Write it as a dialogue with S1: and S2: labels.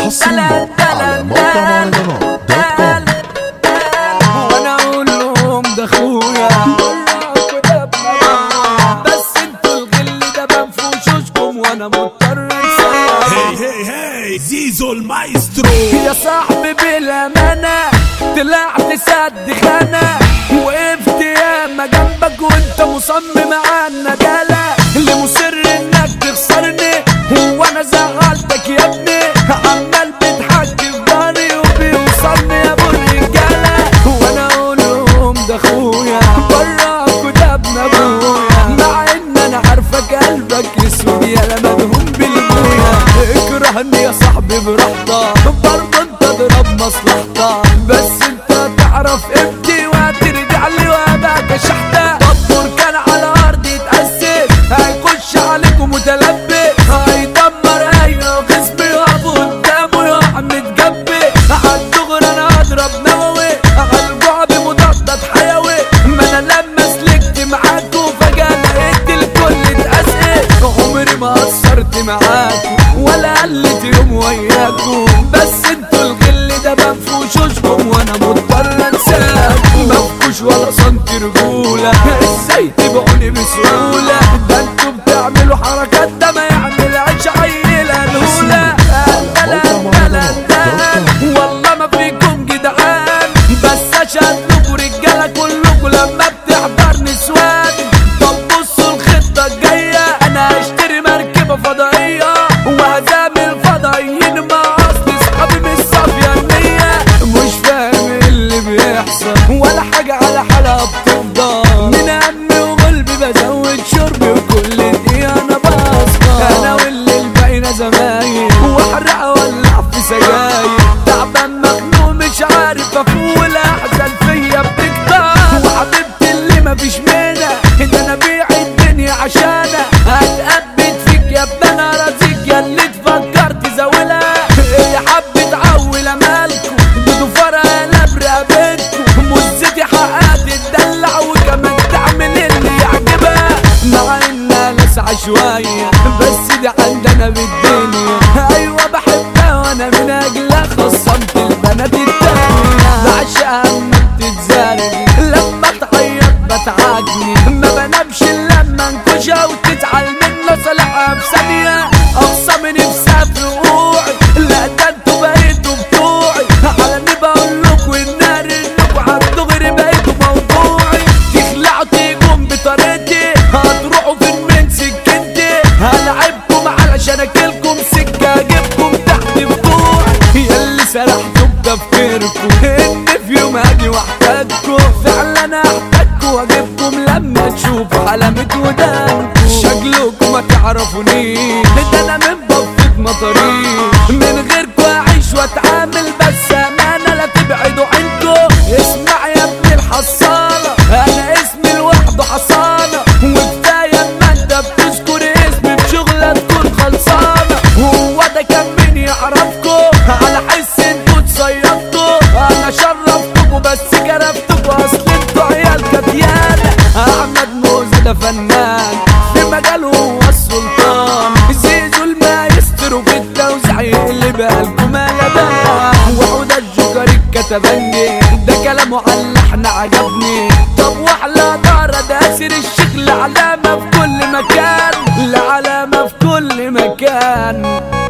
S1: حصريا على موقع مهرجانات دوت كوم
S2: وانا اقول لهم ده اخويا بس انتوا الغل ده بنفوشوشكم وانا مضطر انساكم
S3: هي هي هي زيزو المايسترو
S2: يا صاحبي بالامانه طلعت سد خانه وقفت ياما جنبك وانت مصمم على الندالة اللي مصر انك تخسرني هو انا زعلتك يا ابني عمال بتحكي في ضهري وبيوصلني يا ابو الرجاله وانا اقول لهم ده اخويا براك وده ابن ابويا مع ان انا عارفك قلبك اسود يا مدهون بالبويا اكرهني يا صاحبي براحتك برضه انت اضرب مصلحتك بس انت تعرف قيمتي وهترجع لي وابقى كشحتة دبر كان على ارضي يتأسف هيخش عليكم متلبس هيدمر اي خصم يقف قدامه يقع متجبي عالدغري انا اضرب نووي عالجوع بمضادات حيوي ما انا لما سلكت معاكوا فجأة لقيت الكل اتأسف عمري ما قصرت معاكوا ولا قلت يوم وياكوا بس انتوا الغل ده بنفوشوشكم وانا مضطر انساكوا مفكوش ولا سنتي رجولة ازاي تبيعوني بسهولة ده انتوا بتعملوا حركات ده ما يعملهاش عيلة الهولة والله ما فيكم جدعان بس اشهد لكم رجالة كلكم لما بتحضر نسوان طب بصوا الخطة الجاية انا هشتري مركبة فضائية وهزامل فضائيين مع اصل اصحابي مش صافية النية مش فاهم اللي بيحصل ولا حاجة على حالها بتفضل من همي وقلبي بزود شربي وكل دقيقة انا بصفى انا واللي الباقينا زمايل واحرق اولع في سجاير تعبان مخنوق مش عارف افوق الاحزان فيا بتكتر وحبيبتي اللي مفيش منها ده انا بيع الدنيا عشانها هتقبت فيك يا ابني انا رازيك يا اللي تفكرت زاولها هي حبت عول مالكم بدو فرقة لا برقبتكم مزتي حقها تدلع وكمان تعمل اللي يعجبها مع انها لسعة شوية بس دي عندنا بالدنيا ايوه بحبها وانا من اجلها خصمت البنات التانية بعشقها اما بتتزارج لما تعيط بتعاجني ما بنامش الا لما انكشها وتزعل منه صالحها بثانية اقصى من نفسها في وقوعي لا ده انتوا بقيتوا بتوعي على اني بقول لكم النار انكم عالدغري بقيتوا موضوعي تخلعوا تيجوا بطريقتي هتروحوا فين من سكتي هلعبكم علشان اكلكم سكة اجيبكم تحت بطوعي ياللي سرحتوا بتفكيركم ان في يوم هاجي واحتاجكم فعلا احتاجكم واجيبكم لما تشوفوا حلمة ودانكم شكلكم ما تعرفونيش ده انا من بفة مطاريش من غيركم اعيش واتعامل بس امانة لا تبعدوا عنكم اسمع يا ابن الحصالة انا اسمي لوحده حصانة وكفاية اما انت بتذكر اسمي بشغلة تكون خلصانة هو ده كان مين يعرفكم على حس انتوا اتصيدتوا انا شرفتكوا بس جرفتكوا اصل انتوا عيال كديانة احمد موزة ده فنان في مجاله هو السلطان زيزو المايسترو في التوزيع يقلب قلبكم قلبان وحودة الجوكر الكتبنجي ده كلامه على اللحن عجبني طب واحلى دارة داسر الشكل علامة في كل مكان العلامة في كل مكان